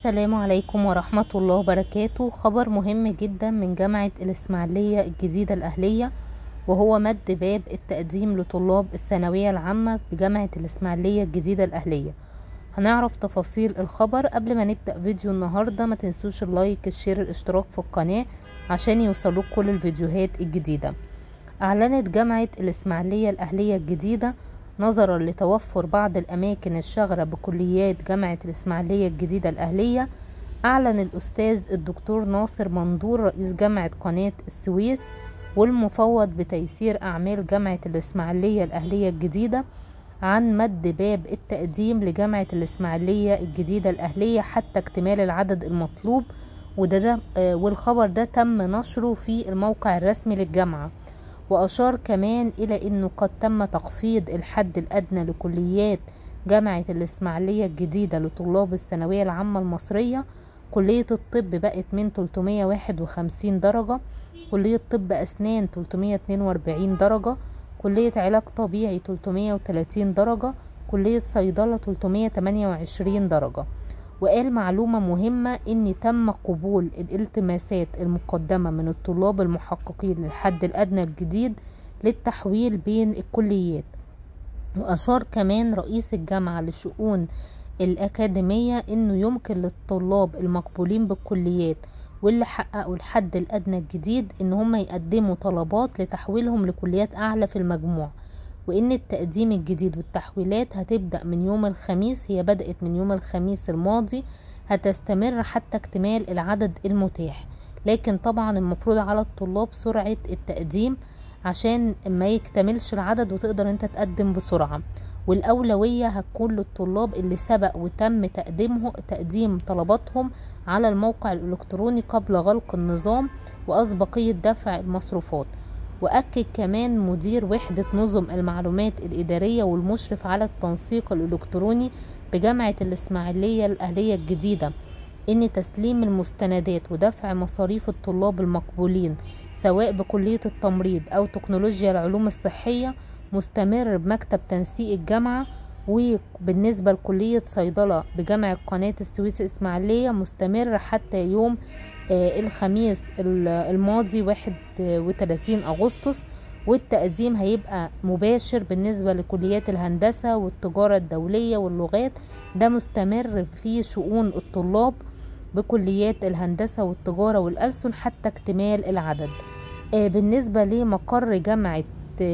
السلام عليكم ورحمة الله وبركاته خبر مهم جدا من جامعة الإسماعيلية الجديدة الأهلية وهو مد باب التقديم لطلاب الثانوية العامة بجامعة الإسماعيلية الجديدة الأهلية هنعرف تفاصيل الخبر قبل ما نبدأ فيديو النهاردة ما تنسوش اللايك الشير الاشتراك في القناة عشان يوصلوك كل الفيديوهات الجديدة أعلنت جامعة الإسماعيلية الأهلية الجديدة نظرا لتوفر بعض الأماكن الشاغرة بكليات جامعة الإسماعيلية الجديدة الأهلية أعلن الأستاذ الدكتور ناصر مندور رئيس جامعة قناة السويس والمفوض بتيسير أعمال جامعة الإسماعيلية الأهلية الجديدة عن مد باب التقديم لجامعة الإسماعيلية الجديدة الأهلية حتى اكتمال العدد المطلوب وده ده والخبر ده تم نشره في الموقع الرسمي للجامعة وأشار كمان إلى أنه قد تم تخفيض الحد الأدنى لكليات جامعة الإسماعيلية الجديدة لطلاب الثانوية العامة المصرية كلية الطب بقت من 351 درجة كلية طب أسنان 342 درجة كلية علاج طبيعي 330 درجة كلية صيدلة 328 درجة وقال معلومة مهمة ان تم قبول الالتماسات المقدمة من الطلاب المحققين للحد الادنى الجديد للتحويل بين الكليات واشار كمان رئيس الجامعة للشؤون الاكاديمية انه يمكن للطلاب المقبولين بالكليات واللي حققوا الحد الادنى الجديد ان هم يقدموا طلبات لتحويلهم لكليات اعلى في المجموع وان التقديم الجديد والتحويلات هتبدأ من يوم الخميس هي بدأت من يوم الخميس الماضي هتستمر حتى اكتمال العدد المتاح لكن طبعا المفروض على الطلاب سرعة التقديم عشان ما يكتملش العدد وتقدر انت تقدم بسرعة والأولوية هتكون للطلاب اللي سبق وتم تقديمه تقديم طلباتهم على الموقع الإلكتروني قبل غلق النظام وأسبقية دفع المصروفات وأكد كمان مدير وحدة نظم المعلومات الإدارية والمشرف على التنسيق الإلكتروني بجامعة الإسماعيلية الأهلية الجديدة إن تسليم المستندات ودفع مصاريف الطلاب المقبولين سواء بكلية التمريض أو تكنولوجيا العلوم الصحية مستمر بمكتب تنسيق الجامعة وبالنسبة لكلية صيدلة بجامعة قناة السويس الإسماعيلية مستمر حتى يوم الخميس الماضي 31 أغسطس والتقديم هيبقى مباشر بالنسبة لكليات الهندسة والتجارة الدولية واللغات ده مستمر في شؤون الطلاب بكليات الهندسة والتجارة والألسن حتى اكتمال العدد بالنسبة لمقر جامعة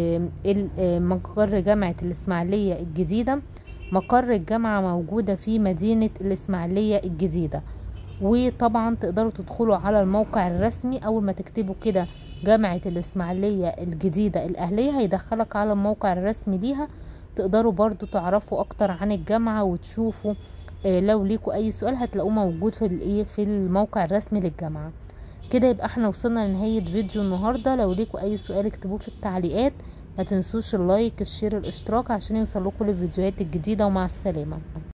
مقر جامعة الإسماعيلية الجديدة مقر الجامعة موجودة في مدينة الإسماعيلية الجديدة وطبعا تقدروا تدخلوا على الموقع الرسمي اول ما تكتبوا كده جامعة الاسماعيلية الجديدة الاهلية هيدخلك على الموقع الرسمي ليها تقدروا برضو تعرفوا اكتر عن الجامعة وتشوفوا لو ليكوا اي سؤال هتلاقوه موجود في الايه في الموقع الرسمي للجامعة كده يبقى احنا وصلنا لنهاية فيديو النهاردة لو ليكوا اي سؤال اكتبوه في التعليقات ما تنسوش اللايك الشير الاشتراك عشان يوصلكوا الفيديوهات الجديدة ومع السلامة